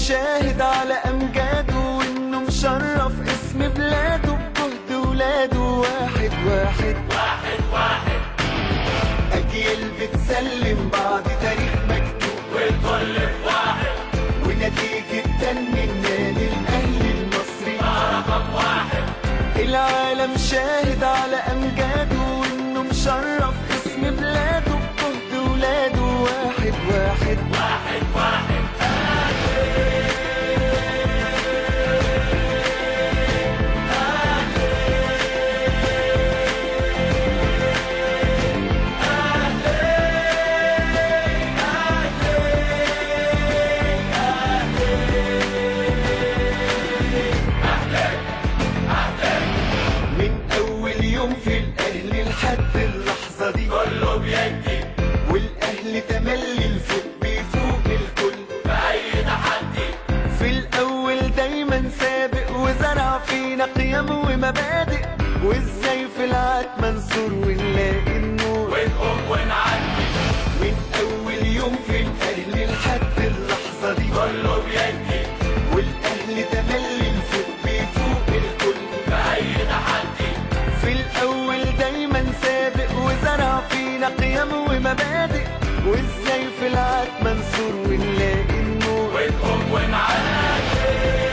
شاهد على امجاده وانه مشرف اسم بلاده بجهد ولاده واحد واحد واحد واحد اجيال بتسلم بعض تاريخ مكتوب والكل في واحد ونتيجة تنمينا للاهلي المصري رقم واحد العالم شاهد على امجاده وانه مشرف اسم بلاده بجهد ولاده واحد واحد واحد واحد من اول يوم في الاهلي لحد اللحظة دي كله بيدي والاهلي تملي الفوق بيفوق الكل في أي تحدي في الاول دايما سابق وزرع فينا قيم ومبادئ وازاي في العاد منصور ونلاقي النور ونقوم ونعدي من اول يوم في الاهلي لحد اللحظة دي كله بيدي والاهلي تملي الفوق بيفوق الكل في أي تحدي في الاول دايما سابق وزرع فينا قيم ومبادئ وازاي في العاد منصور ونلاقي النور ونقوم ونعدي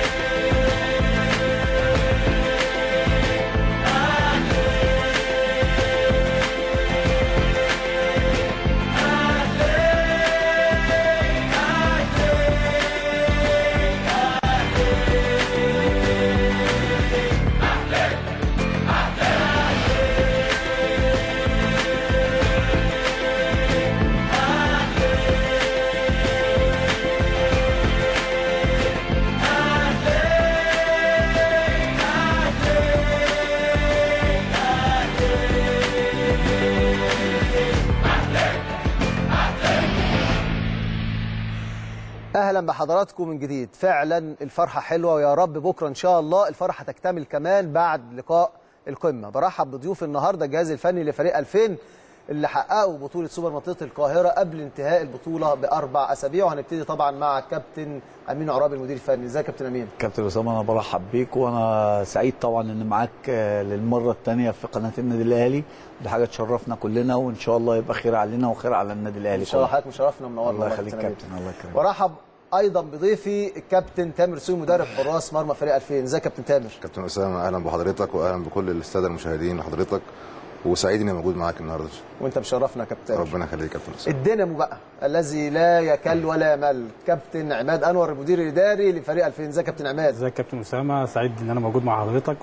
اهلا بحضراتكم من جديد فعلا الفرحه حلوه ويا رب بكره ان شاء الله الفرحه تكتمل كمان بعد لقاء القمه برحب بضيوف النهارده الجهاز الفني لفريق 2000 اللي حققوا بطوله سوبر منطقه القاهره قبل انتهاء البطوله باربع اسابيع وهنبتدي طبعا مع كابتن امين عرابي المدير الفني ازيك يا كابتن امين كابتن اسامه انا برحب بيك وانا سعيد طبعا ان معاك آه، للمره الثانيه في قناه النادي الاهلي دي حاجه تشرفنا كلنا وان شاء الله يبقى خير علينا وخير على النادي الاهلي ان شاء الله كله. حضرتك مشرفنا ومنورنا الله والله يخليك أمين. كابتن الله يكرمك ورحب ايضا بضيفي الكابتن تامر سوي مدرب حراس مرمى فريق 2000 ازيك يا كابتن تامر كابتن اسامه اهلا بحضرتك واهلا بكل الساده المشاهدين لحضرتك وسعيد اني موجود معاك النهارده وانت مشرفنا يا كابتن تامر ربنا يخليك يا كابتن اسامه الدينامو بقى الذي لا يكل ولا يمل كابتن عماد انور المدير الاداري لفريق 2000 ازيك يا كابتن عماد ازيك يا كابتن اسامه سعيد ان انا موجود مع حضرتك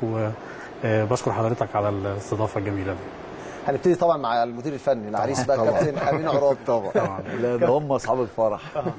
وبشكر حضرتك على الاستضافه الجميله دي هنبتدي طبعا مع المدير الفني العريس بقى كابتن امين عراب طبعا طبعا لا ده هم اصحاب الفرح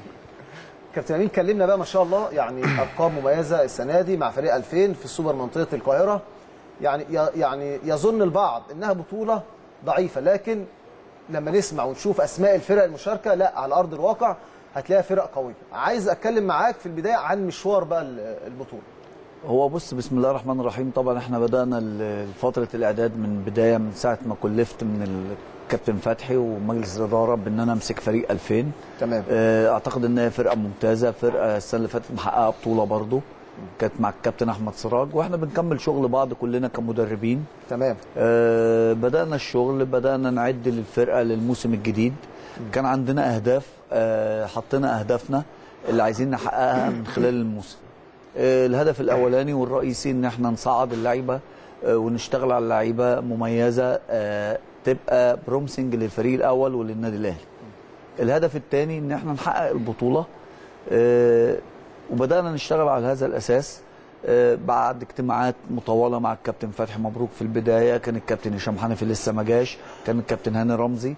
كابتن امين كلمنا بقى ما شاء الله يعني ارقام مميزه السنه دي مع فريق 2000 في السوبر منطقه القاهره يعني يعني يظن البعض انها بطوله ضعيفه لكن لما نسمع ونشوف اسماء الفرق المشاركه لا على ارض الواقع هتلاقيها فرق قويه عايز اتكلم معاك في البدايه عن مشوار بقى البطوله هو بص بسم الله الرحمن الرحيم طبعا احنا بدانا ال- فتره الاعداد من بدايه من ساعه ما كلفت من الكابتن فتحي ومجلس الاداره بان انا امسك فريق 2000 تمام آه، اعتقد ان هي فرقه ممتازه فرقه السنه اللي فاتت محققه بطوله برضو كانت مع الكابتن احمد سراج واحنا بنكمل شغل بعض كلنا كمدربين تمام آه، بدأنا الشغل بدأنا نعد للفرقة للموسم الجديد كان عندنا أهداف آه، حطينا أهدافنا اللي عايزين نحققها من خلال الموسم آه، الهدف الأولاني والرئيسي إن احنا نصعد اللعيبة آه، ونشتغل على لعيبة مميزة آه، تبقى برومسنج للفريق الأول وللنادي الأهلي الهدف الثاني إن احنا نحقق البطولة آه، وبدأنا نشتغل على هذا الأساس آه، بعد اجتماعات مطوله مع الكابتن فتحي مبروك في البدايه كان الكابتن هشام حنفي لسه ما جاش كان الكابتن هاني رمزي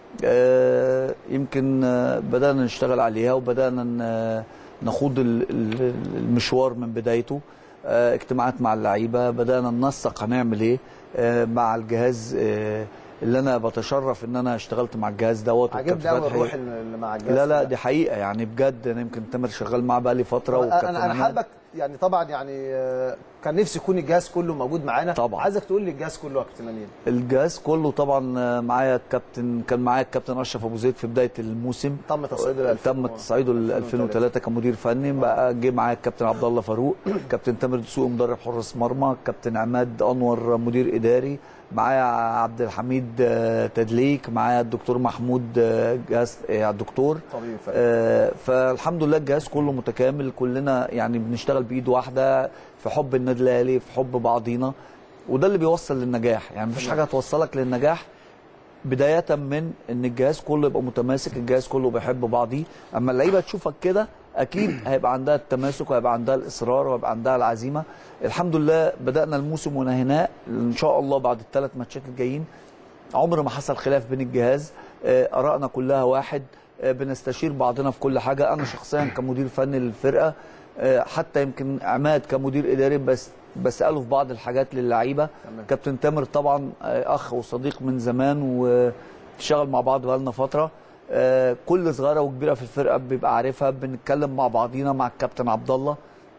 آه، يمكن آه، بدانا نشتغل عليها وبدانا ن- نخوض ال- ال- المشوار من بدايته آه، اجتماعات مع اللعيبه بدانا ننسق هنعمل ايه آه، مع الجهاز آه، اللي انا بتشرف ان انا اشتغلت مع الجهاز دوت عجبني والكابتن قوي فتحي. الروح اللي مع الجهاز لا لا ده. دي حقيقه يعني بجد انا يمكن تامر شغال معاه بقالي فتره انا والكابتن انا عماد. حابك يعني طبعا يعني آه، كان نفسي يكون الجهاز كله موجود معانا طبعا. عايزك تقول لي الجهاز كله يا كابتن امين الجهاز كله طبعا معايا الكابتن كان معايا الكابتن اشرف ابو زيد في بدايه الموسم تم تصعيده ل 2000 تم تصعيده ل 2003 كمدير فني بقى جه معايا الكابتن عبد الله فاروق كابتن تامر دسوقي مدرب حراس مرمى كابتن عماد انور مدير اداري معايا عبد الحميد آه، تدليك معايا الدكتور محمود آه، جهاز آه، الدكتور طبيب فريق. آه، فالحمد لله الجهاز كله متكامل كلنا يعني بنشتغل بايد واحده في حب النادي الاهلي في حب بعضينا وده اللي بيوصل للنجاح يعني مفيش حاجه توصلك للنجاح بدايه من ان الجهاز كله يبقى متماسك الجهاز كله بيحب بعضيه اما اللعيبه تشوفك كده اكيد هيبقى عندها التماسك وهيبقى عندها الاصرار وهيبقى عندها العزيمه الحمد لله بدانا الموسم ونهيناه ان شاء الله بعد الثلاث ماتشات الجايين عمر ما حصل خلاف بين الجهاز آه، ارائنا كلها واحد آه، بنستشير بعضنا في كل حاجه انا شخصيا كمدير فني للفرقه آه، حتى يمكن عماد كمدير اداري بس بساله في بعض الحاجات للعيبه كابتن تامر طبعا آه، اخ وصديق من زمان واشتغل مع بعض بقالنا فتره آه، كل صغيره وكبيره في الفرقه بيبقى عارفها بنتكلم مع بعضينا مع الكابتن عبد الله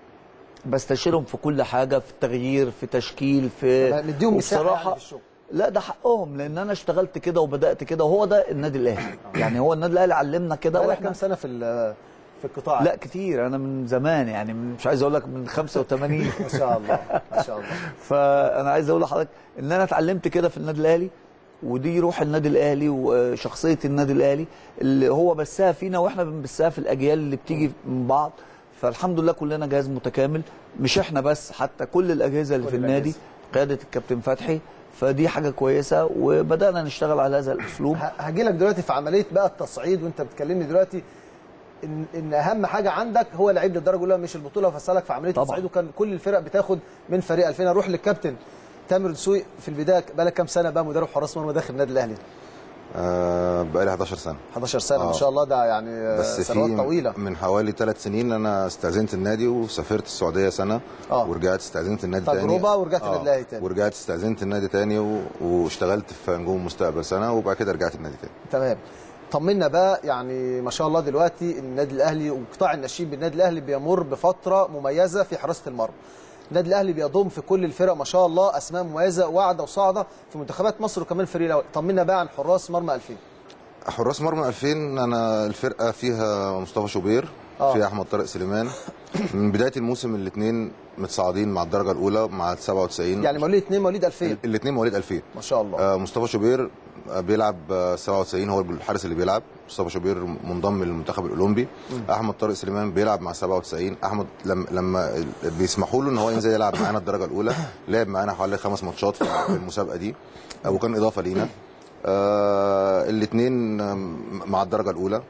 بستشيرهم في كل حاجه في التغيير في تشكيل في مديهم مساحه وبصراحة يعني في الشغل لا ده حقهم لان انا اشتغلت كده وبدات كده وهو ده النادي الاهلي يعني هو النادي الاهلي علمنا كده بقالك واحنا كام سنه في ال- في القطاع لا كتير انا من زمان يعني من مش عايز اقول لك من 85 ما شاء الله ما شاء الله فانا عايز اقول لحضرتك ان انا اتعلمت كده في النادي الاهلي ودي روح النادي الاهلي وشخصيه النادي الاهلي اللي هو بثها فينا واحنا بنبثها في الاجيال اللي بتيجي من بعض فالحمد لله كلنا جهاز متكامل مش احنا بس حتى كل الاجهزه اللي كل في النادي الأجهزة. قياده الكابتن فتحي فدي حاجه كويسه وبدانا نشتغل على هذا الاسلوب هاجي لك دلوقتي في عمليه بقى التصعيد وانت بتكلمني دلوقتي ان ان اهم حاجه عندك هو لعيب للدرجه الاولى مش البطوله فاسالك في عمليه طبعا. التصعيد وكان كل الفرق بتاخد من فريق 2000 اروح للكابتن تامر دسوقي في البدايه بقالك كام سنه بقى مدرب حراس مرمى داخل النادي الاهلي آه بقالي 11 سنه 11 سنه ما آه. شاء الله ده يعني آه، بس سنوات في طويله من حوالي ثلاث سنين انا استاذنت النادي وسافرت السعوديه سنه آه. ورجعت استاذنت النادي تجربة تاني ورجعت النادي الأهلي تاني. ورجعت استاذنت النادي تاني و... واشتغلت في نجوم مستقبل سنه وبعد كده رجعت النادي تاني تمام طمنا بقى يعني ما شاء الله دلوقتي النادي الاهلي وقطاع الناشئين بالنادي الاهلي بيمر بفتره مميزه في حراسه المرمى النادي الاهلي بيضم في كل الفرق ما شاء الله اسماء مميزه واعده وصاعده في منتخبات مصر وكمان فريق الاول طمنا بقى عن حراس مرمى 2000 حراس مرمى 2000 انا الفرقه فيها مصطفى شوبير آه. فيها احمد طارق سليمان من بدايه الموسم الاثنين متصاعدين مع الدرجه الاولى مع ال 97 يعني مواليد 2 مواليد 2000 الاثنين مواليد 2000 ما شاء الله آه، مصطفى شوبير آه، بيلعب آه، 97 هو الحارس اللي بيلعب مصطفى شوبير منضم للمنتخب الاولمبي احمد طارق سليمان بيلعب مع 97 احمد لما لما ال- بيسمحوا له ان هو ينزل يلعب معانا الدرجه الاولى لعب معانا حوالي خمس ماتشات في في المسابقه دي آه، وكان اضافه لينا آه الاثنين مع الدرجه الاولى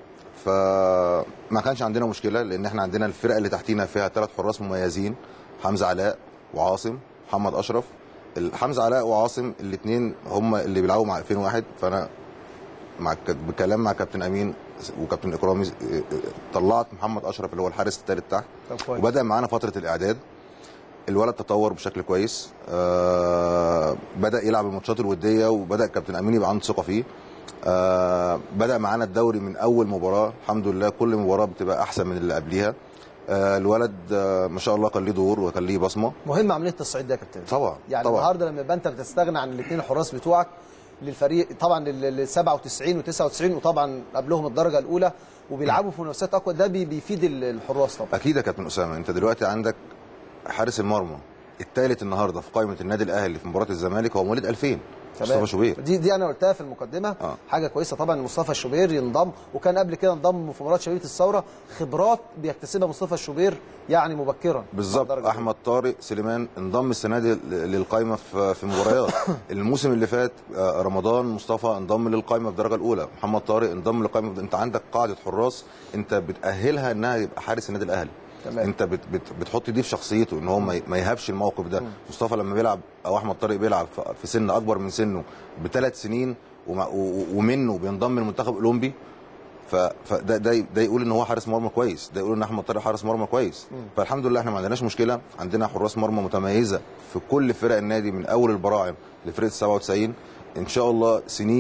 فما كانش عندنا مشكله لان احنا عندنا الفرقه اللي تحتينا فيها ثلاث حراس مميزين حمزه علاء وعاصم محمد اشرف حمزه علاء وعاصم الاثنين هم اللي بيلعبوا مع 2001 فانا مع الك- بالكلام مع كابتن امين وكابتن اكرامي اه، اه، طلعت محمد اشرف اللي هو الحارس الثالث تحت طب كويس. وبدا معانا فتره الاعداد الولد تطور بشكل كويس آه بدا يلعب الماتشات الوديه وبدا كابتن امين يبقى عنده ثقه فيه آه بدا معانا الدوري من اول مباراه الحمد لله كل مباراه بتبقى احسن من اللي قبليها آه الولد آه ما شاء الله كان ليه دور وكان ليه بصمه مهم عمليه التصعيد ده يا كابتن طبعا يعني طبعا النهارده لما يبقى انت بتستغنى عن الاثنين الحراس بتوعك للفريق طبعا لل 97 و99 وطبعا قبلهم الدرجه الاولى وبيلعبوا في منافسات اقوى ده بي- بيفيد ال- الحراس طبعا اكيد يا كابتن اسامه انت دلوقتي عندك حارس المرمى الثالث النهارده في قائمه النادي الاهلي في مباراه الزمالك هو مواليد 2000 مصطفى شوبير دي دي انا قلتها في المقدمه آه. حاجه كويسه طبعا إن مصطفى الشوبير ينضم وكان قبل كده انضم في مباراه شبيبه الثوره خبرات بيكتسبها مصطفى الشوبير يعني مبكرا بالظبط درجة احمد طارق سليمان انضم السنه دي ل- للقائمه في في مباريات الموسم اللي فات آه، رمضان مصطفى انضم للقائمه في الدرجه الاولى محمد طارق انضم للقائمه انت عندك قاعده حراس انت بتاهلها انها يبقى حارس النادي الاهلي تمام. انت بت بت بتحط دي في شخصيته ان هو ما ي- ما يهابش الموقف ده مصطفى لما بيلعب او احمد طارق بيلعب في- في سن اكبر من سنه بثلاث سنين ومع- و- و- ومنه بينضم للمنتخب الاولمبي ف- فده ده ده يقول ان هو حارس مرمى كويس ده يقول ان احمد طارق حارس مرمى كويس فالحمد لله احنا ما عندناش مشكله عندنا حراس مرمى متميزه في كل فرق النادي من اول البراعم لفرقه 97 ان شاء الله سنين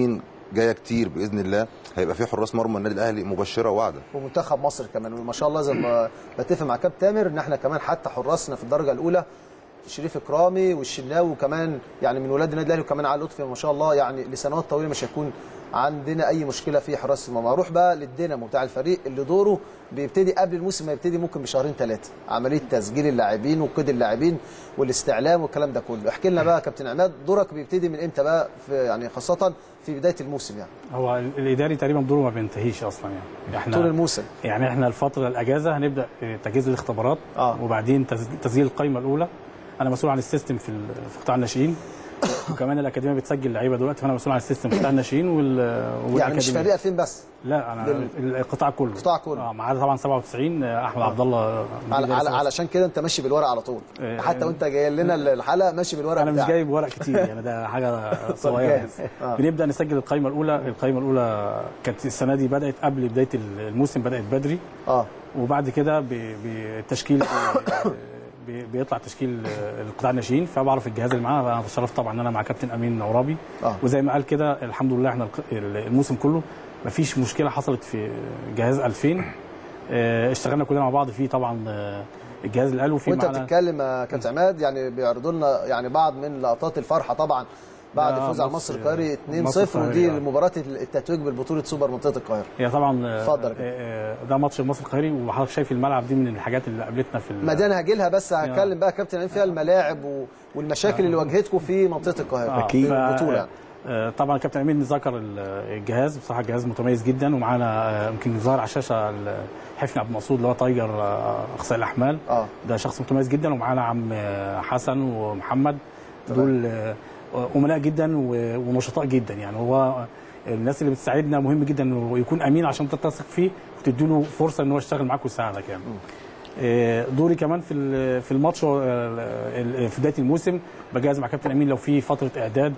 جايه كتير باذن الله هيبقى في حراس مرمى النادي الاهلي مبشره وواعده ومنتخب مصر كمان وما شاء الله زي ما بتفق مع كابتن تامر ان احنا كمان حتى حراسنا في الدرجه الاولى شريف اكرامي والشناوي وكمان يعني من ولاد النادي الاهلي وكمان علي لطفي ما شاء الله يعني لسنوات طويله مش هيكون عندنا اي مشكله في حراسه المرمى اروح بقى للدينامو بتاع الفريق اللي دوره بيبتدي قبل الموسم ما يبتدي ممكن بشهرين ثلاثه عمليه تسجيل اللاعبين وقيد اللاعبين والاستعلام والكلام ده كله احكي لنا بقى يا كابتن عماد دورك بيبتدي من امتى بقى في يعني خاصه في بدايه الموسم يعني هو ال- الاداري تقريبا دوره ما بينتهيش اصلا يعني احنا طول الموسم يعني احنا الفتره الاجازه هنبدا اه، تجهيز الاختبارات آه. وبعدين تس- تسجيل القائمه الاولى انا مسؤول عن السيستم في ال- في قطاع الناشئين وكمان الاكاديميه بتسجل لعيبه دلوقتي فانا مسؤول عن السيستم في قطاع الناشئين وال يعني مش والأكاديمية. فريق 2000 بس لا انا لل- القطاع كله القطاع كله. اه ما عدا طبعا 97 اه، احمد عبد الله على على علشان كده انت ماشي بالورق على طول إيه، حتى إيه. وانت جاي لنا الحلقه ماشي بالورق انا مش بتاعك. جايب ورق كتير يعني ده حاجه صغيره جاهز. آه. بنبدا نسجل القائمه الاولى القائمه الاولى كانت السنه دي بدات قبل بدايه الموسم بدات بدري اه وبعد كده ب- بالتشكيل بي- بيطلع تشكيل القطاع الناشئين فبعرف الجهاز اللي معانا انا بشرف طبعا ان انا مع كابتن امين عرابي آه. وزي ما قال كده الحمد لله احنا الق- الموسم كله مفيش مشكله حصلت في جهاز 2000 آه، اشتغلنا كلنا مع بعض فيه طبعا آه، الجهاز اللي قاله فيه وانت معانا بتتكلم يا كابتن عماد يعني بيعرضوا لنا يعني بعض من لقطات الفرحه طبعا بعد لا، الفوز على مصر- مصر القاهري مصر 2-0 ودي القاهري، آه. مباراه التتويج بالبطوله سوبر منطقه القاهره هي طبعا آه، اتفضل يا كابتن. آه، آه، ده ماتش مصر القاهري وحضرتك شايف الملعب دي من الحاجات اللي قابلتنا في ال- ما دي انا هاجي لها بس هتكلم بقى يا كابتن عماد فيها الملاعب و... والمشاكل اللي واجهتكم في منطقه القاهره آه، في ف- البطوله يعني. آه، طبعا كابتن امين ذكر ال- الجهاز بصراحه الجهاز متميز جدا ومعانا آه، يمكن ظهر على الشاشه ال- حفني عبد المقصود اللي هو تايجر آه، اخصائي الاحمال اه ده شخص متميز جدا ومعانا عم آه، حسن ومحمد دول آه، امناء جدا و- ونشطاء جدا يعني هو الناس اللي بتساعدنا مهم جدا انه يكون امين عشان تثق فيه وتديله فرصه ان هو يشتغل معاك ويساعدك يعني آه، دوري كمان في ال- في الماتش هو، آه، ال- في بدايه الموسم بجهز مع كابتن امين لو في فتره اعداد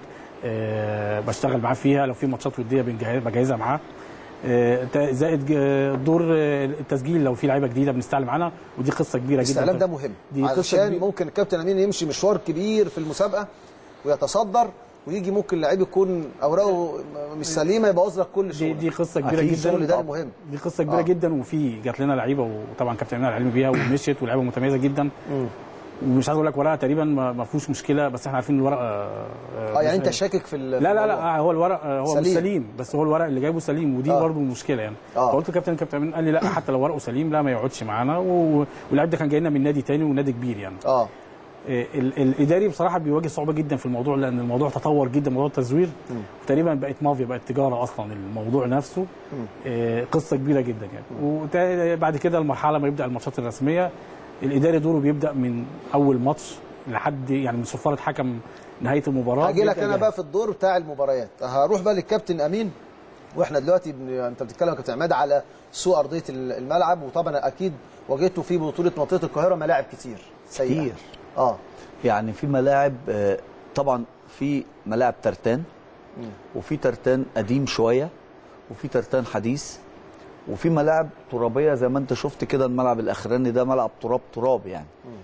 آه، بشتغل معاه فيها لو في ماتشات وديه بنجهز- بجهزها معاه آه، تا- زائد ج- دور آه، التسجيل لو في لعيبه جديده بنستعلم معانا ودي قصه كبيره جدا الاستعلام ده مهم دي قصة علشان كبيرة. ممكن الكابتن امين يمشي مشوار كبير في المسابقه ويتصدر ويجي ممكن لعيب يكون اوراقه مش سليمه يبوظ لك كل دي شغل دي قصه كبيره أكيد جدا الشغل ده مهم. دي قصه كبيره آه. جدا وفي جات لنا لعيبه وطبعا كابتن امين على العلم بيها ومشيت ولعيبه متميزه جدا ومش عايز اقول لك ورقه تقريبا ما ما فيهوش مشكله بس احنا عارفين الورقه اه يعني انت شاكك في ال- في لا لا الموضوع. لا هو الورق هو سليم. سليم. مش سليم بس هو الورق اللي جايبه سليم ودي آه. برضه مشكله يعني آه. فقلت للكابتن كابتن امين قال لي لا حتى لو ورقه سليم لا ما يقعدش معانا و- واللاعب ده كان جاي لنا من نادي تاني ونادي كبير يعني اه آه، ال- الاداري بصراحه بيواجه صعوبه جدا في الموضوع لان الموضوع تطور جدا موضوع التزوير تقريبا بقت مافيا بقت تجاره اصلا الموضوع نفسه آه، قصه كبيره جدا يعني وبعد كده المرحله ما يبدا الماتشات الرسميه الاداري دوره بيبدا من اول ماتش لحد يعني من صفاره حكم نهايه المباراه هاجي لك بيبدأ انا جاهز. بقى في الدور بتاع المباريات هروح بقى للكابتن امين واحنا دلوقتي بن... انت بتتكلم يا كابتن عماد على سوء ارضيه الملعب وطبعا اكيد واجهته في بطوله منطقه القاهره ملاعب كتير سيئه كتير. اه يعني في ملاعب آه، طبعا في ملاعب ترتان وفي ترتان قديم شويه وفي ترتان حديث وفي ملاعب ترابيه زي ما انت شفت كده الملعب الاخراني ده ملعب تراب تراب يعني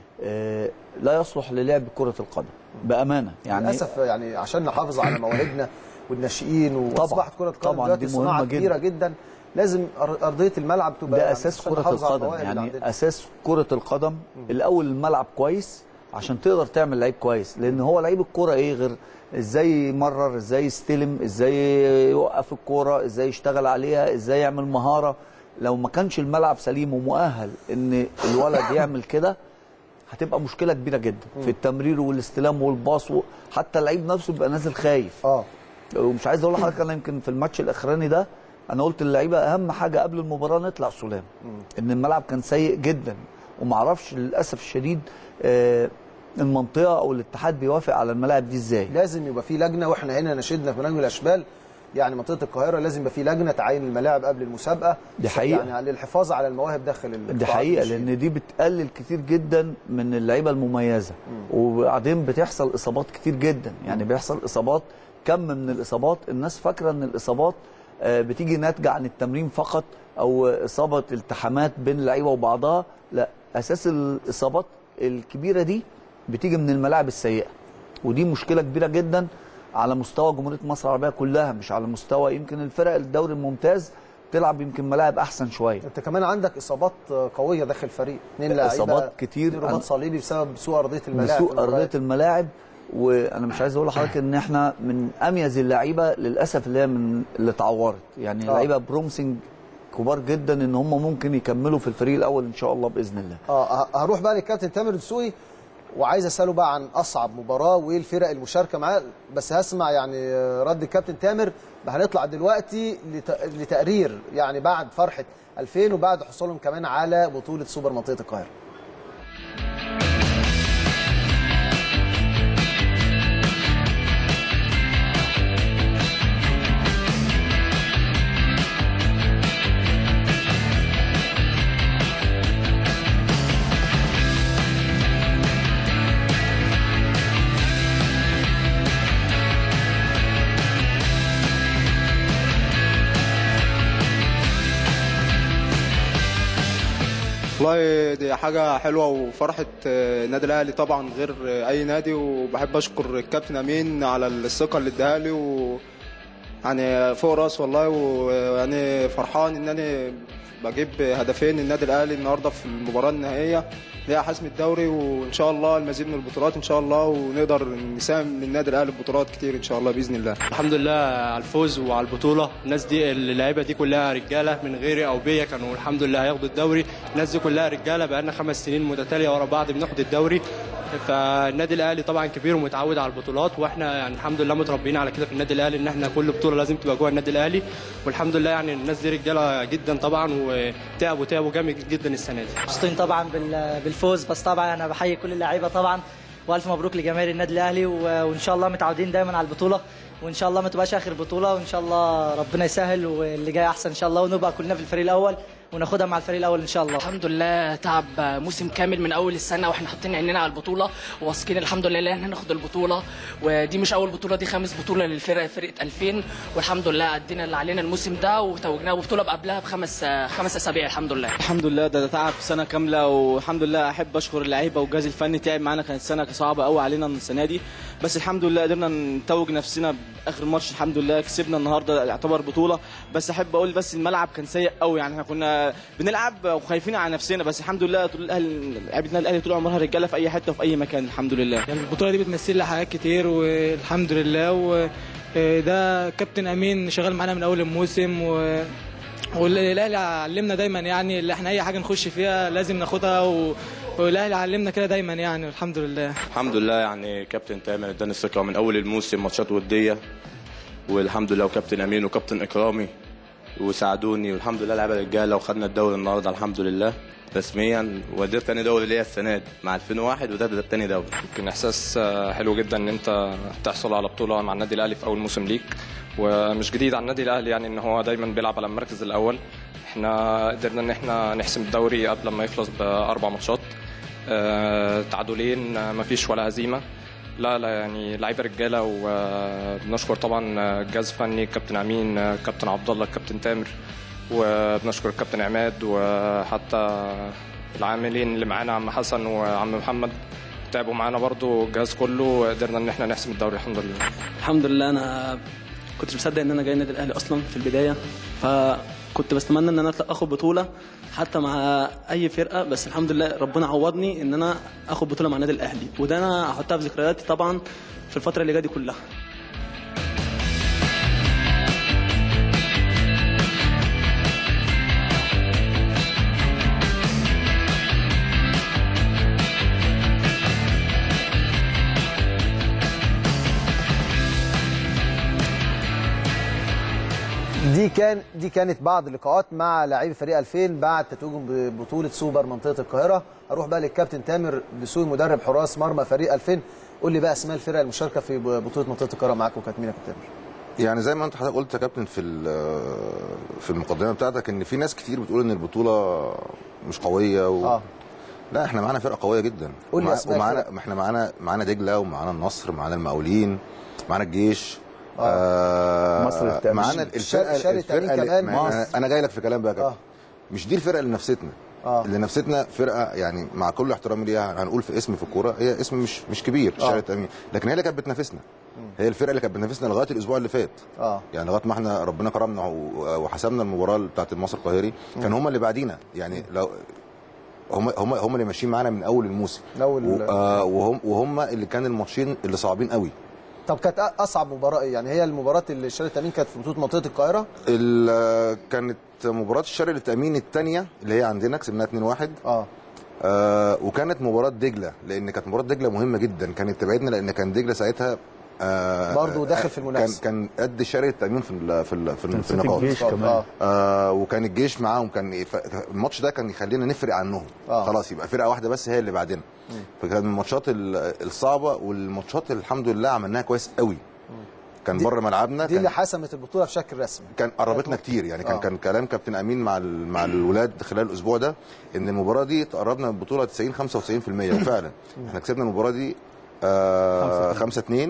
آه، لا يصلح للعب كره القدم بامانه يعني للاسف يعني عشان نحافظ على مواهبنا والناشئين طبعاً. واصبحت كره القدم طبعاً دلوقتي دي صناعه مهمة جداً. كبيره جدا لازم أر- ارضيه الملعب تبقى ده يعني اساس عشان كره نحافظ على القدم المواهب اللي يعني عندنا. اساس كره القدم الاول الملعب كويس عشان تقدر تعمل لعيب كويس لان هو لعيب الكوره ايه غير ازاي يمرر ازاي يستلم ازاي يوقف الكوره ازاي يشتغل عليها ازاي يعمل مهاره لو ما كانش الملعب سليم ومؤهل ان الولد يعمل كده هتبقى مشكله كبيره جدا في التمرير والاستلام والباص و- حتى اللعيب نفسه بيبقى نازل خايف اه ومش عايز اقول لحضرتك انا يمكن في الماتش الاخراني ده انا قلت للعيبه اهم حاجه قبل المباراه نطلع سلام ان الملعب كان سيء جدا ومعرفش للاسف الشديد آه، المنطقه او الاتحاد بيوافق على الملاعب دي ازاي لازم يبقى في لجنه واحنا هنا نشدنا في برنامج الاشبال يعني منطقه القاهره لازم يبقى في لجنه تعين الملاعب قبل المسابقه دي حقيقة. يعني للحفاظ على المواهب داخل دي القطاعات حقيقه الناشئين. لان دي بتقلل كتير جدا من اللعيبه المميزه وبعدين بتحصل اصابات كتير جدا يعني بيحصل اصابات كم من الاصابات الناس فاكره ان الاصابات آه، بتيجي ناتجه عن التمرين فقط او اصابه التحامات بين اللعيبه وبعضها لا اساس الاصابات الكبيره دي بتيجي من الملاعب السيئه ودي مشكله كبيره جدا على مستوى جمهوريه مصر العربيه كلها مش على مستوى يمكن الفرق الدوري الممتاز تلعب يمكن ملاعب احسن شويه انت كمان عندك اصابات قويه داخل الفريق اثنين لاعيبه إصابات كتير. اتنين رباط صليبي بسبب سوء ارضيه الملاعب بسوء في المباريات. ارضيه الملاعب وانا مش عايز اقول لحضرتك ان احنا من اميز اللعيبه للاسف اللي هي من اللي اتعورت يعني آه. لعيبه برومسنج كبار جدا ان هم ممكن يكملوا في الفريق الاول ان شاء الله باذن الله اه ه- هروح بقى للكابتن تامر دسوقي وعايز اساله بقى عن اصعب مباراه وايه الفرق المشاركه معاه بس هسمع يعني آه، رد الكابتن تامر هنطلع دلوقتي لت- لتقرير يعني بعد فرحه 2000 وبعد حصولهم كمان على بطوله سوبر منطقه القاهره والله دي حاجة حلوة وفرحة آه، النادي الأهلي طبعا غير آه، أي نادي وبحب أشكر الكابتن أمين على الثقة اللي اداها لي و يعني فوق راس والله ويعني فرحان إن أنا بجيب هدفين النادي الأهلي النهاردة في المباراة النهائية اللي هي حسم الدوري وإن شاء الله المزيد من البطولات إن شاء الله ونقدر نساهم للنادي الأهلي ببطولات كتير إن شاء الله بإذن الله الحمد لله على الفوز وعلى البطوله الناس دي اللعيبه دي كلها رجاله من غيري او بيا كانوا الحمد لله هياخدوا الدوري الناس دي كلها رجاله بقالنا خمس سنين متتاليه ورا بعض بناخد الدوري فالنادي الاهلي طبعا كبير ومتعود على البطولات واحنا يعني الحمد لله متربيين على كده في النادي الاهلي ان احنا كل بطوله لازم تبقى جوه النادي الاهلي والحمد لله يعني الناس دي رجاله جدا طبعا وتعبوا تعبوا جامد جدا السنه دي مبسوطين طبعا بال- بالفوز بس طبعا انا بحيي كل اللعيبه طبعا والف مبروك لجماهير النادي الاهلي و- وان شاء الله متعودين دايما على البطوله وان شاء الله ما تبقاش اخر بطوله وان شاء الله ربنا يسهل واللي جاي احسن ان شاء الله ونبقى كلنا في الفريق الاول وناخدها مع الفريق الاول ان شاء الله الحمد لله تعب موسم كامل من اول السنه واحنا حاطين عينينا على البطوله وواثقين الحمد لله ان احنا ناخد البطوله ودي مش اول بطوله دي خامس بطوله للفرقه فرقه 2000 والحمد لله ادينا اللي علينا الموسم ده وتوجناه ببطوله قبلها بخمس خمس اسابيع الحمد لله الحمد لله ده, ده تعب سنه كامله والحمد لله احب اشكر اللعيبه والجهاز الفني تعب معانا كانت سنه صعبه قوي علينا السنه دي بس الحمد لله قدرنا نتوج نفسنا باخر ماتش الحمد لله كسبنا النهارده يعتبر بطوله بس احب اقول بس الملعب كان سيء قوي يعني احنا كنا بنلعب وخايفين على نفسنا بس الحمد لله طول الاهلي لعيبه النادي الاهلي طول عمرها رجاله في اي حته وفي اي مكان الحمد لله يعني البطوله دي بتمثل لي حاجات كتير والحمد لله وده كابتن امين شغال معانا من اول الموسم و والاهلي علمنا دايما يعني اللي احنا اي حاجه نخش فيها لازم ناخدها و... والاهلي علمنا كده دايما يعني الحمد لله الحمد لله يعني كابتن تامر اداني الثقه من اول الموسم ماتشات وديه والحمد لله وكابتن امين وكابتن اكرامي وساعدوني والحمد لله لعيبه رجاله وخدنا الدوري النهارده الحمد لله رسميا وده تاني دوري ليا السنه دي مع 2001 وده ده تاني دوري يمكن احساس آه، حلو جدا ان انت تحصل على بطوله مع النادي الاهلي في اول موسم ليك ومش جديد على النادي الاهلي يعني ان هو دايما بيلعب على المركز الاول احنا قدرنا ان احنا نحسم الدوري قبل ما يخلص باربع ماتشات آه، تعادلين آه، مفيش ولا هزيمه لا لا يعني لعيبه رجاله وبنشكر طبعا الجهاز الفني كابتن امين كابتن عبد الله كابتن تامر وبنشكر الكابتن عماد وحتى العاملين اللي معانا عم حسن وعم محمد تعبوا معانا برضو الجهاز كله وقدرنا ان احنا نحسم الدوري الحمد لله الحمد لله انا كنت مصدق ان انا جاي النادي الاهلي اصلا في البدايه فكنت بتمنى ان انا اخد بطوله حتى مع اي فرقه بس الحمد لله ربنا عوضني ان انا اخد بطوله مع النادي الاهلي وده انا هحطها في ذكرياتي طبعا في الفتره اللي جايه دي كلها دي كان دي كانت بعض اللقاءات مع لاعبي فريق 2000 بعد تتويجهم ببطوله سوبر منطقه القاهره اروح بقى للكابتن تامر دسوقي مدرب حراس مرمى فريق 2000 قول لي بقى اسماء الفرق المشاركه في بطوله منطقه القاهره معاكم كانت مين يا كابتن تامر يعني زي ما انت حضرتك قلت يا كابتن في في المقدمه بتاعتك ان في ناس كتير بتقول ان البطوله مش قويه و... اه لا احنا معانا فرقه قويه جدا قول لي ومع- أسماء ومعانا الفرق. احنا معانا معانا دجله ومعانا النصر معانا المقاولين معانا الجيش آه. آه مصر التأمين. معانا الفرقه شاري الفرقه تأمين اللي- كمان. ما- مصر. أنا- انا جاي لك في كلام بقى يا كابتن آه. مش دي الفرقه اللي نفستنا آه. اللي نفستنا فرقه يعني مع كل احترامي ليها هنقول في اسم في الكوره هي اسم مش مش كبير آه. شارع التامين لكن هي اللي كانت بتنافسنا هي الفرقه اللي كانت بتنافسنا لغايه الاسبوع اللي فات اه يعني لغايه ما احنا ربنا كرمنا و- وحسمنا المباراه بتاعت المصري القاهري كان هم اللي بعدينا يعني لو هم هم هم اللي ماشيين معانا من اول الموسم من أول- و- آه وهم وهم اللي كان الماتشين اللي صعبين قوي طب كانت أ- اصعب مباراه ايه يعني هي المباراه اللي شال التامين كانت في بطوله منطقه القاهره ال- كانت مباراه الشرق للتامين الثانيه اللي هي عندنا كسبناها 2-1 اه آه وكانت مباراه دجله لان كانت مباراه دجله مهمه جدا كانت تبعدنا لان كان دجله ساعتها آه برضه داخل في المنافسة. كان كان قد شرق التامين في ال في ال في, كان ال في في النقاط الجيش كمان. آه. آه وكان الجيش معاهم كان ف- الماتش ده كان يخلينا نفرق عنهم آه. خلاص يبقى فرقه واحده بس هي اللي بعدنا فكان من الماتشات ال- الصعبه والماتشات الحمد لله عملناها كويس قوي كان دي- بره ملعبنا دي كان اللي حسمت البطوله بشكل رسمي كان قربتنا كتير يعني كان آه. آه. كان كلام كابتن امين مع ال- مع الولاد خلال الاسبوع ده ان المباراه دي تقربنا من البطوله 90 95% وفعلا احنا كسبنا المباراه دي آه 5 2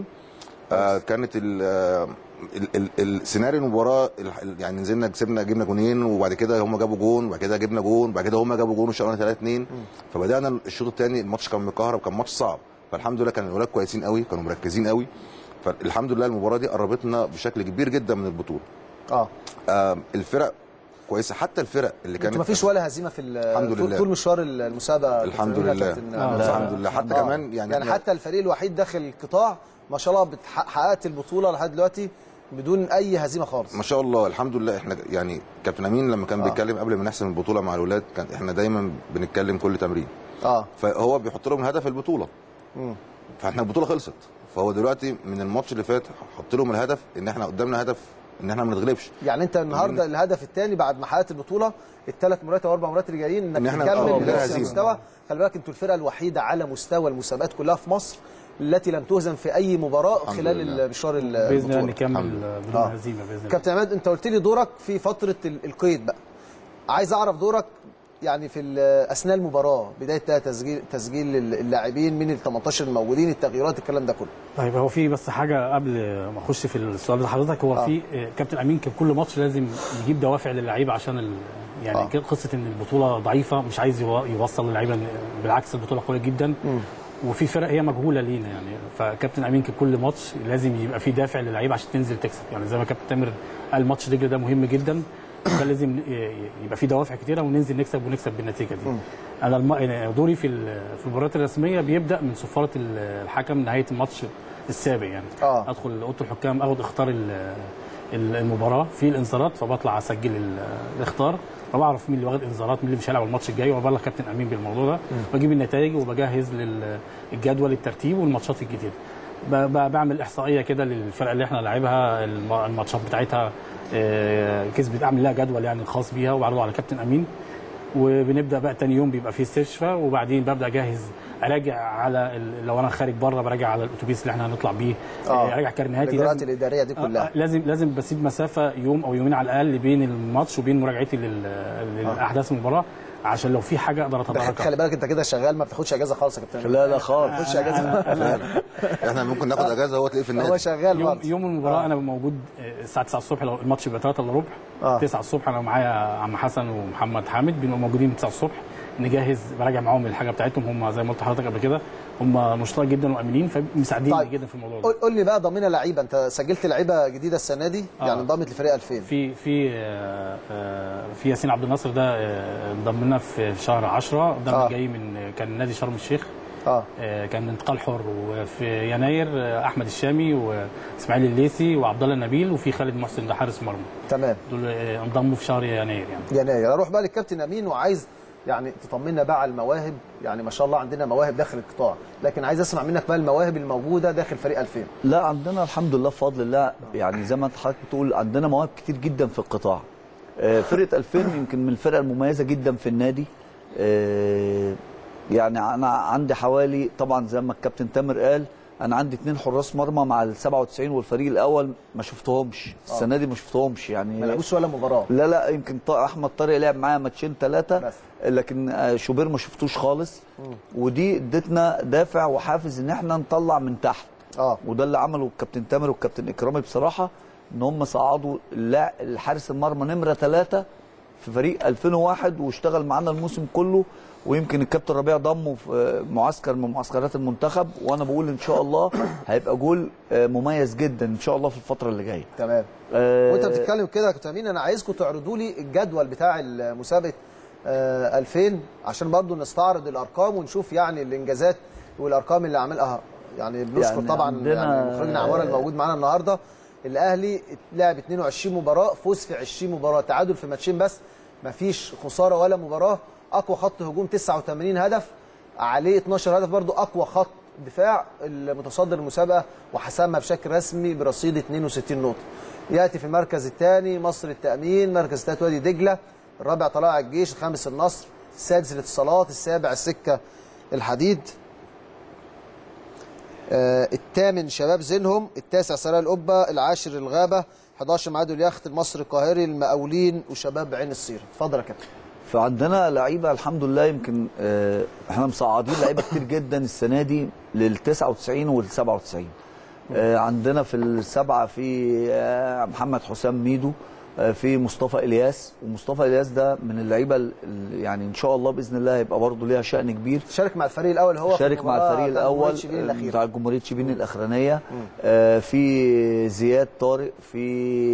آه كانت ال آه، ال- ال- السيناريو المباراه ال- يعني نزلنا كسبنا جبنا جونين وبعد كده هم جابوا جون وبعد كده جبنا جون وبعد كده هم جابوا جون وشغلنا 3 2 فبدانا الشوط الثاني الماتش كان مكهرب كان ماتش صعب فالحمد لله كان الولاد كويسين قوي كانوا مركزين قوي فالحمد لله المباراه دي قربتنا بشكل كبير جدا من البطوله اه آه الفرق كويسه حتى الفرق اللي كانت انتوا ما فيش ولا هزيمه في ال- الحمد طول- لله. طول مشوار المسابقه الحمد كابتن لله. كابتن آه، مصطفى. الحمد لله. حتى آه. كمان يعني يعني إحنا- حتى الفريق الوحيد داخل القطاع ما شاء الله بتح- حققت البطوله لحد دلوقتي بدون اي هزيمه خالص ما شاء الله الحمد لله احنا يعني كابتن امين لما كان آه. بيتكلم قبل ما نحسم البطوله مع الولاد كان احنا دايما بنتكلم كل تمرين اه فهو بيحط لهم هدف البطوله مم. فاحنا البطوله خلصت فهو دلوقتي من الماتش اللي فات حط لهم الهدف ان احنا قدامنا هدف ان احنا ما نتغلبش يعني انت النهارده الهدف الثاني بعد ما حققت البطوله الثلاث مرات او اربع مرات اللي جايين إن انك احنا- تكمل آه، بنفس هزيمة. المستوى خلي بالك انتوا الفرقه الوحيده على مستوى المسابقات كلها في مصر التي لم تهزم في اي مباراه الحمد خلال لله. المشوار باذن الله البطوله نكمل الحمد بدون آه. هزيمه باذن الله كابتن عماد انت قلت لي دورك في فتره ال- القيد بقى عايز اعرف دورك يعني في ال- اثناء المباراه بدايه بقى تسجيل تسجيل اللاعبين من ال 18 الموجودين التغييرات الكلام ده كله طيب هو في بس حاجه قبل ما اخش في السؤال ده حضرتك هو آه. في آه، كابتن امين كان كل ماتش لازم يجيب دوافع للعيبه عشان ال... يعني آه. كده قصه ان البطوله ضعيفه مش عايز يو- يوصل للعيبه إن- بالعكس البطوله قويه جدا وفي فرق هي مجهوله لينا يعني فكابتن امين كان كل ماتش لازم يبقى في دافع للعيبه عشان تنزل تكسب يعني زي ما كابتن تامر قال ماتش دجله ده مهم جدا كان لازم ي- يبقى في دوافع كتيره وننزل نكسب ونكسب بالنتيجه دي انا الم... يعني دوري في ال- في المباريات الرسميه بيبدا من صفاره ال- الحكم نهايه الماتش السابق يعني آه. ادخل اوضه الحكام اخد اختار ال- ال- المباراه في الانذارات فبطلع اسجل ال- الاختار فبعرف مين اللي واخد انذارات مين اللي مش هيلعب الماتش الجاي وبلغ كابتن امين بالموضوع ده واجيب النتائج وبجهز للجدول الترتيب والماتشات الجديده ب- ب- بعمل احصائيه كده للفرق اللي احنا لاعبها الم- الماتشات بتاعتها آه، كسبت اعمل لها جدول يعني خاص بيها وبعرضه على كابتن امين وبنبدا بقى تاني يوم بيبقى فيه استشفاء وبعدين ببدا اجهز اراجع على ال- لو انا خارج بره براجع على الاتوبيس اللي احنا هنطلع بيه آه. آه. اراجع كارنيهاتي الاجراءات لازم الاداريه دي آه، كلها آه، لازم لازم بسيب مسافه يوم او يومين على الاقل بين الماتش وبين مراجعتي لل- للاحداث المباراه عشان لو في حاجه اقدر بخ- اتداركها خلي بالك انت كده شغال ما بتاخدش اجازه خالص يا كابتن لا لا خالص ما بتاخدش اجازه احنا ممكن ناخد اجازه هو تلاقيه في النادي هو شغال يوم برضه يوم المباراه انا موجود آه، الساعه 9 الصبح لو الماتش بيبقى 3 الا ربع آه. 9 الصبح انا معايا عم حسن ومحمد حامد بنبقى موجودين 9 الصبح نجهز براجع معاهم الحاجه بتاعتهم هم زي ما قلت لحضرتك قبل كده هم نشطاء جدا وامنين فمساعديني طيب. جدا في الموضوع ده قول قول لي بقى ضمينا لعيبه انت سجلت لعيبه جديده السنه دي آه. يعني انضمت لفريق 2000 في في آه، آه، في ياسين عبد الناصر ده آه، انضم لنا في شهر 10 ده آه. جاي من كان نادي شرم الشيخ اه آه، كان انتقال حر وفي يناير آه، احمد الشامي واسماعيل الليثي وعبد الله النبيل وفي خالد محسن ده حارس مرمى تمام دول آه، انضموا في شهر يناير يعني يناير اروح بقى للكابتن امين وعايز يعني تطمنا بقى على المواهب يعني ما شاء الله عندنا مواهب داخل القطاع لكن عايز اسمع منك بقى المواهب الموجوده داخل فريق 2000 لا عندنا الحمد لله بفضل الله يعني زي ما انت حضرتك بتقول عندنا مواهب كتير جدا في القطاع آه، فرقه 2000 يمكن من الفرق المميزه جدا في النادي آه، يعني انا عندي حوالي طبعا زي ما الكابتن تامر قال انا عندي اثنين حراس مرمى مع ال 97 والفريق الاول ما شفتهمش السنه دي ما شفتهمش يعني ما لعبوش ولا مباراه لا لا يمكن ط- احمد طارق لعب معايا ماتشين ثلاثه بس. لكن آه، شوبير ما شفتوش خالص ودي ادتنا دافع وحافز ان احنا نطلع من تحت اه وده اللي عمله الكابتن تامر والكابتن اكرامي بصراحه ان هم صعدوا اللاع- الحارس المرمى نمره ثلاثه في فريق 2001 واشتغل معانا الموسم كله ويمكن الكابتن ربيع ضمه في معسكر من معسكرات المنتخب وانا بقول ان شاء الله هيبقى جول آه، مميز جدا ان شاء الله في الفتره اللي جايه تمام آه، وانت بتتكلم كده يا كابتن امين انا عايزكم تعرضوا لي الجدول بتاع مسابقه آه 2000 عشان برضو نستعرض الارقام ونشوف يعني الانجازات والارقام اللي عملها يعني بنشكر يعني طبعا عندنا- يعني مخرجنا عمار الموجود معانا النهارده الاهلي لعب 22 مباراه فوز في 20 مباراه تعادل في ماتشين بس مفيش خساره ولا مباراه اقوى خط هجوم 89 هدف عليه 12 هدف برضو اقوى خط دفاع المتصدر المسابقه وحسمها بشكل رسمي برصيد 62 نقطه ياتي في المركز الثاني مصر التامين مركز الثالث وادي دجله الرابع طلائع الجيش الخامس النصر السادس الاتصالات السابع السكه الحديد آه، الثامن شباب زينهم التاسع سرايا القبه العاشر الغابه 11 معاد اليخت المصري القاهري المقاولين وشباب عين الصير اتفضل يا كابتن فعندنا لعيبه الحمد لله يمكن آه، احنا مصعدين لعيبه كتير جدا السنه دي لل 99 وال 97 آه، عندنا في السبعه في آه، محمد حسام ميدو آه، في مصطفى الياس ومصطفى الياس ده من اللعيبه ال- ال- يعني ان شاء الله باذن الله هيبقى برضه ليها شأن كبير شارك مع الفريق الاول هو في شارك مع المباراة الفريق بتاع الاول جمهورية شبين الأخيرة. بتاع جمهوريه شبين الاخرانيه آه في زياد طارق في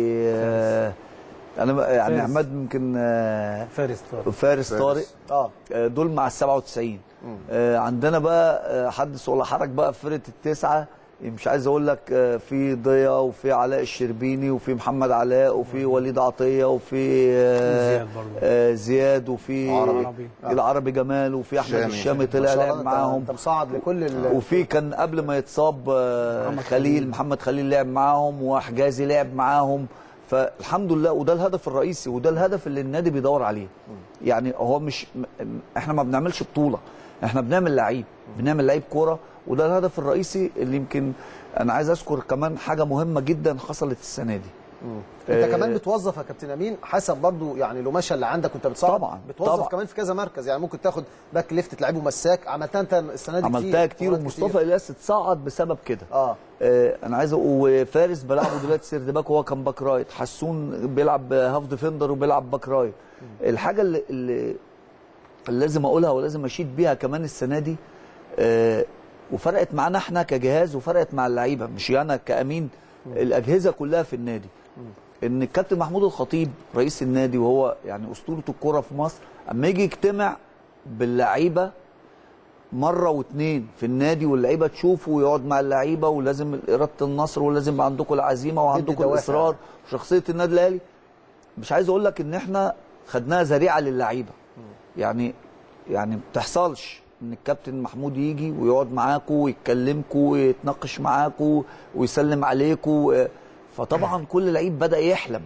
آه انا بقى- يعني فارس. عماد يمكن آه فارس طارق. فارس طارق اه آه، دول مع ال 97 آه، عندنا بقى آه، حدث ولا حرج بقى في فرقه التسعه مش عايز اقول لك آه، في ضيا وفي علاء الشربيني وفي محمد علاء وفي وليد عطيه وفي آه، زياد برضه. آه، زياد وفي عربي. العربي جمال وفي احمد شامي. الشامي ما طلع شاء الله لعب انت- معاهم انت مصعد لكل ال... وفي كان قبل ما يتصاب آه، خليل محمد خليل لعب معاهم وحجازي لعب معاهم فالحمد لله وده الهدف الرئيسي وده الهدف اللي النادي بيدور عليه يعني هو مش م- احنا ما بنعملش بطوله احنا بنعمل لعيب بنعمل لعيب كوره وده الهدف الرئيسي اللي يمكن انا عايز اذكر كمان حاجه مهمه جدا حصلت السنه دي انت آه، كمان بتوظف يا كابتن امين حسب برضو يعني القماشه اللي عندك وانت بتصعد طبعاً، بتوظف طبعاً. كمان في كذا مركز يعني ممكن تاخد باك ليفت تلعبه مساك عملتها انت السنه دي عملتها كتير مرات ومصطفى الياس اتصعد بسبب كده اه آه، انا عايز أقول- وفارس بلعبه دلوقتي سيرد باك وهو كان باك رايت حسون بيلعب هاف ديفندر وبيلعب باك رايت الحاجه اللي, اللي اللي لازم اقولها ولازم اشيد بيها كمان السنه دي آه، وفرقت معانا احنا كجهاز وفرقت مع اللعيبه مش انا كامين الاجهزه كلها في النادي ان الكابتن محمود الخطيب رئيس النادي وهو يعني اسطوره الكره في مصر اما يجي يجتمع باللعيبه مره واتنين في النادي واللعيبه تشوفه ويقعد مع اللعيبه ولازم اراده النصر ولازم يبقى عندكم العزيمه وعندكم دوافع. الاصرار وشخصيه النادي الاهلي مش عايز اقول لك ان احنا خدناها ذريعه للعيبه يعني يعني ما بتحصلش ان الكابتن محمود يجي ويقعد معاكم ويتكلمكم ويتناقش معاكم ويسلم عليكم فطبعا كل لعيب بدا يحلم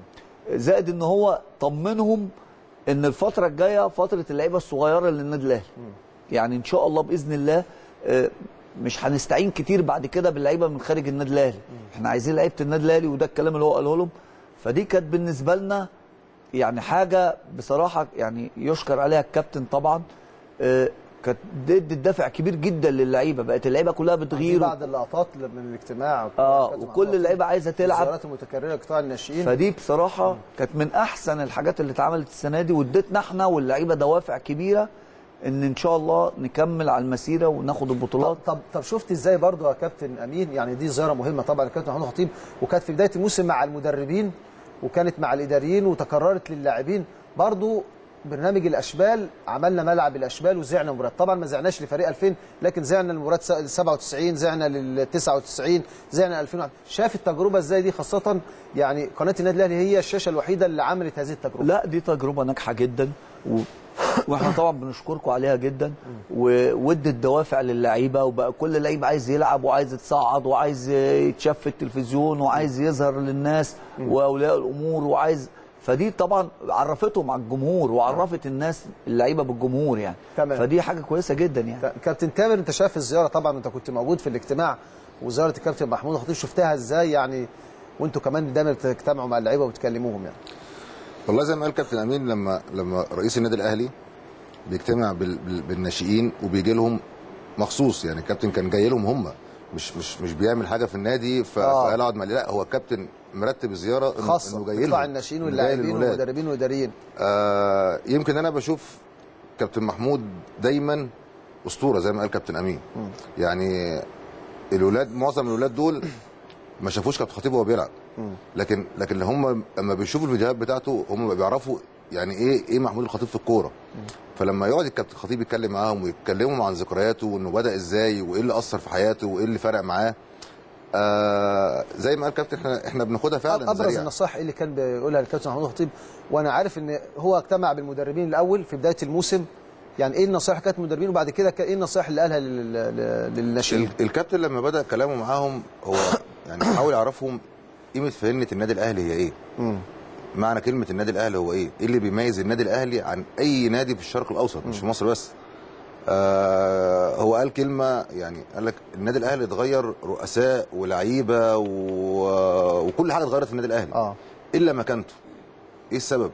زائد ان هو طمنهم ان الفتره الجايه فتره اللعيبه الصغيره للنادي الاهلي يعني ان شاء الله باذن الله آه، مش هنستعين كتير بعد كده باللعيبه من خارج النادي الاهلي احنا عايزين لعيبه النادي الاهلي وده الكلام اللي هو قاله لهم فدي كانت بالنسبه لنا يعني حاجه بصراحه يعني يشكر عليها الكابتن طبعا آه، كانت ادت دافع كبير جدا للعيبه بقت اللعيبه كلها في بتغير بعض اللقطات من الاجتماع اه كابتن وكل محمود اللعيبه عايزه تلعب الزيارات المتكرره قطاع الناشئين فدي بصراحه كانت من احسن الحاجات اللي اتعملت السنه دي وادتنا احنا واللعيبه دوافع كبيره ان ان شاء الله نكمل على المسيره وناخد البطولات طب طب شفت ازاي برضو يا كابتن امين يعني دي زياره مهمه طبعا للكابتن محمود الخطيب وكانت في بدايه الموسم مع المدربين وكانت مع الاداريين وتكررت للاعبين برضو برنامج الاشبال عملنا ملعب الاشبال وزعنا مباريات طبعا ما زعناش لفريق 2000 لكن زعنا المباريات 97 زعنا لل 99 زعنا 2000 شاف التجربه ازاي دي خاصه يعني قناه النادي الاهلي هي الشاشه الوحيده اللي عملت هذه التجربه لا دي تجربه ناجحه جدا و... واحنا طبعا بنشكركم عليها جدا و- وادت دوافع للعيبه وبقى كل لعيب عايز يلعب وعايز يتصعد وعايز يتشاف في التلفزيون وعايز يظهر للناس واولياء الامور وعايز فدي طبعا عرفتهم على الجمهور وعرفت الناس اللعيبه بالجمهور يعني تمام. فدي حاجه كويسه جدا يعني كابتن تامر انت شايف الزياره طبعا انت كنت موجود في الاجتماع وزاره الكابتن محمود الخطيب شفتها ازاي يعني وانتوا كمان دايما بتجتمعوا مع اللعيبه وبتكلموهم يعني والله زي ما قال كابتن امين لما لما رئيس النادي الاهلي بيجتمع بال- بال- بالناشئين وبيجي لهم مخصوص يعني الكابتن كان جاي لهم هم مش مش مش بيعمل حاجه في النادي ف- آه. فقال اقعد مع لا هو الكابتن مرتب زياره إنه- خاصه انه جاي يطلع لهم، الناشئين إنه جاي واللاعبين للولاد. والمدربين والاداريين آه يمكن انا بشوف كابتن محمود دايما اسطوره زي ما قال كابتن امين يعني الولاد معظم الولاد دول ما شافوش كابتن خطيب وهو بيلعب لكن لكن هم لما بيشوفوا الفيديوهات بتاعته هم بيعرفوا يعني ايه ايه محمود الخطيب في الكوره فلما يقعد الكابتن خطيب يتكلم معاهم ويتكلموا عن ذكرياته وانه بدا ازاي وايه اللي اثر في حياته وايه اللي فرق معاه آه زي ما قال كابتن احنا احنا بناخدها فعلا ابرز ذريعة. النصائح اللي كان بيقولها الكابتن محمود الخطيب وانا عارف ان هو اجتمع بالمدربين الاول في بدايه الموسم يعني ايه النصائح كانت المدربين وبعد كده كان ايه النصائح اللي قالها لل- لل- للناشئين ال- الكابتن لما بدا كلامه معاهم هو يعني حاول يعرفهم قيمه فهمه النادي الاهلي هي ايه معنى كلمه النادي الاهلي هو ايه ايه اللي بيميز النادي الاهلي عن اي نادي في الشرق الاوسط مش في مصر بس آه هو قال كلمه يعني قال لك النادي الاهلي اتغير رؤساء ولعيبه و... وكل حاجه اتغيرت في النادي الاهلي اه الا مكانته ايه السبب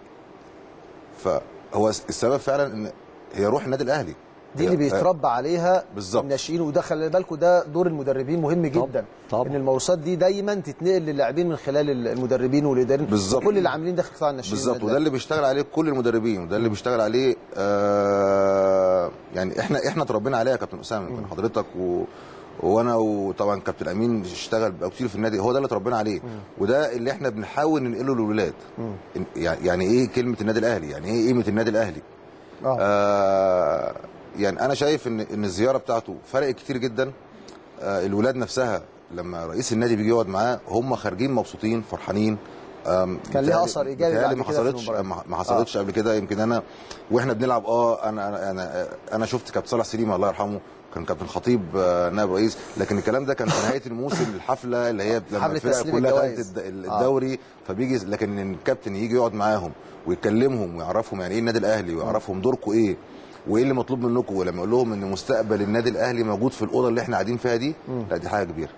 فهو السبب فعلا ان هي روح النادي الاهلي دي اللي هي- بيتربى عليها بالظبط. الناشئين وده خلي بالكم ده دور المدربين مهم جدا طبعا. ان الموروثات دي دايما تتنقل للاعبين من خلال المدربين والاداريين بالظبط. وكل اللي عاملين داخل قطاع الناشئين بالظبط النادي وده اللي بيشتغل عليه كل المدربين وده اللي بيشتغل عليه آه يعني احنا احنا اتربينا عليه يا كابتن اسامه يمكن حضرتك و وانا وطبعا كابتن امين اشتغل بقى كتير في النادي هو ده اللي اتربينا عليه وده اللي احنا بنحاول ننقله للولاد إن- يعني يعني ايه كلمه النادي الاهلي يعني ايه قيمه النادي الاهلي آه. آه يعني انا شايف ان ان الزياره بتاعته فرقت كتير جدا آه الولاد نفسها لما رئيس النادي بيجي يقعد معاه هم خارجين مبسوطين فرحانين آم، كان ليها بيتهيألي- أثر إيجابي بيتهيألي بعد ما كده في حصلتش المباراة. ما ما حصلتش قبل كده يمكن انا واحنا بنلعب اه انا انا انا, أنا شفت كابتن صالح سليم الله يرحمه كان كابتن خطيب آه، نائب رئيس لكن الكلام ده كان في نهايه الموسم الحفله اللي هي لما حفلة الفرقه تسليم كلها خدت الجوائز. الد- آه. الدوري فبيجي لكن إن الكابتن يجي يقعد معاهم ويكلمهم ويعرفهم يعني ايه النادي الاهلي ويعرفهم دوركم ايه وايه اللي مطلوب منكم ولما يقول لهم ان مستقبل النادي الاهلي موجود في الاوضه اللي احنا قاعدين فيها دي لا دي حاجه كبيره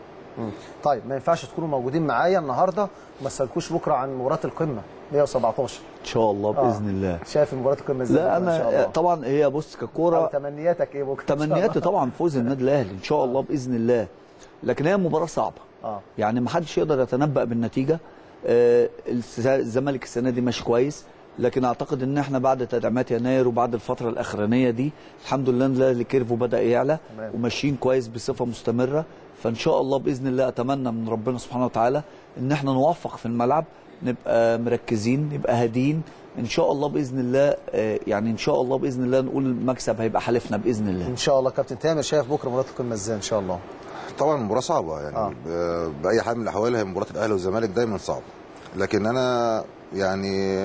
طيب ما ينفعش تكونوا موجودين معايا النهارده وما تسالكوش بكره عن مباراه القمه 117 ان شاء الله آه. باذن الله شايف مباراه القمه ازاي لا بكرة إن شاء انا الله؟ طبعا هي بص أو ككوره تمنياتك ايه بكره إن شاء تمنياتي الله؟ طبعا فوز النادي الاهلي ان شاء الله باذن الله لكن هي مباراه صعبه اه يعني ما حدش يقدر يتنبأ بالنتيجه آه، الس- الزمالك السنه دي ماشي كويس لكن اعتقد ان احنا بعد تدعيمات يناير وبعد الفتره الاخرانيه دي الحمد لله الاهلي كيرفو بدا يعلى تمام. وماشيين كويس بصفه مستمره فان شاء الله باذن الله اتمنى من ربنا سبحانه وتعالى ان احنا نوفق في الملعب نبقى مركزين نبقى هادين ان شاء الله باذن الله آه، يعني ان شاء الله باذن الله نقول المكسب هيبقى حلفنا باذن الله ان شاء الله كابتن تامر شايف بكره مباراه القمه ازاي ان شاء الله طبعا مباراه صعبه يعني آه. آه. باي حال من الاحوال هي مباراه الاهلي والزمالك دايما صعبه لكن انا يعني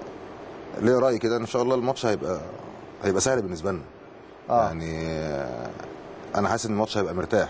ليا راي كده ان شاء الله الماتش هيبقى هيبقى سهل بالنسبه لنا آه. يعني آه، انا حاسس ان الماتش هيبقى مرتاح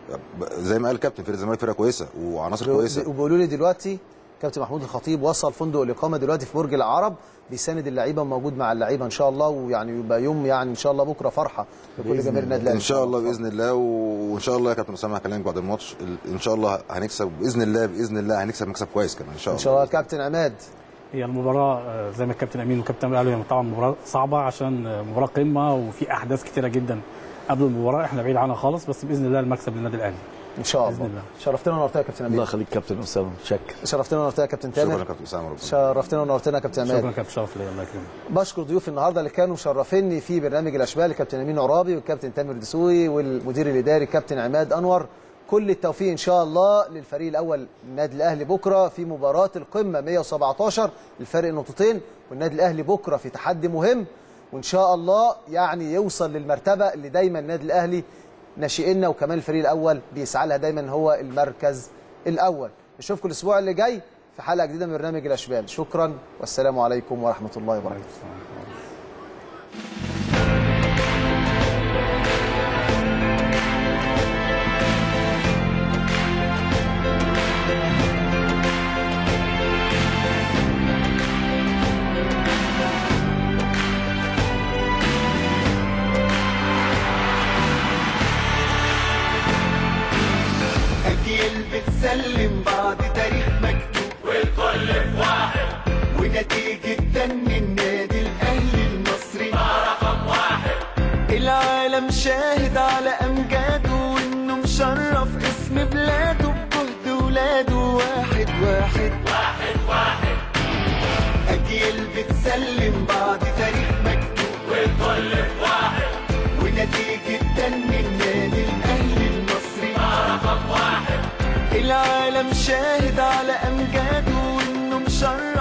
زي ما قال الكابتن فرقه الزمالك فرقه كويسه وعناصر كويسه وبيقولوا لي دلوقتي كابتن محمود الخطيب وصل فندق الاقامه دلوقتي في برج العرب بيساند اللعيبه وموجود مع اللعيبه ان شاء الله ويعني يبقى يوم يعني ان شاء الله بكره فرحه لكل بإذن جماهير النادي ان الاهلي شاء الله باذن الله وان شاء الله يا كابتن اسامه هكلمك بعد الماتش ال- ان شاء الله هنكسب باذن الله باذن الله هنكسب مكسب كويس كمان ان شاء ان الله شاء الله كابتن عماد هي المباراة آه، زي ما الكابتن أمين والكابتن أمين قالوا هي طبعا مباراة صعبة عشان آه، مباراة قمة وفي أحداث كتيرة جدا قبل المباراة احنا بعيد عنها خالص بس بإذن الله المكسب للنادي الأهلي ان شاء بإذن الله الله. شرفتنا ونورتنا يا كابتن الله امين يخليك كابتن اسامه متشكر شرفتنا ونورتنا يا كابتن شكرا يا تامر كابتن اسامه ربنا شرفتنا ونورتنا يا كابتن عماد شكرا كابتن شرف ليا الله يكرمك بشكر ضيوف النهارده اللي كانوا مشرفيني في برنامج الاشبال الكابتن امين عرابي والكابتن تامر دسوقي والمدير الاداري الكابتن عماد انور كل التوفيق ان شاء الله للفريق الاول النادي الاهلي بكره في مباراه القمه 117 الفرق نقطتين والنادي الاهلي بكره في تحدي مهم وان شاء الله يعني يوصل للمرتبه اللي دايما النادي الاهلي ناشئينا وكمان الفريق الاول بيسعى لها دايما هو المركز الاول نشوفكم الاسبوع اللي جاي في حلقه جديده من برنامج الاشبال شكرا والسلام عليكم ورحمه الله وبركاته أجيال بتسلم بعض تاريخ مكتوب والكل في واحد ونتيجة دن النادي الأهلي المصري رقم واحد العالم شاهد على أمجاده وإنه مش عالم شاهد على امجاده وانه مشرف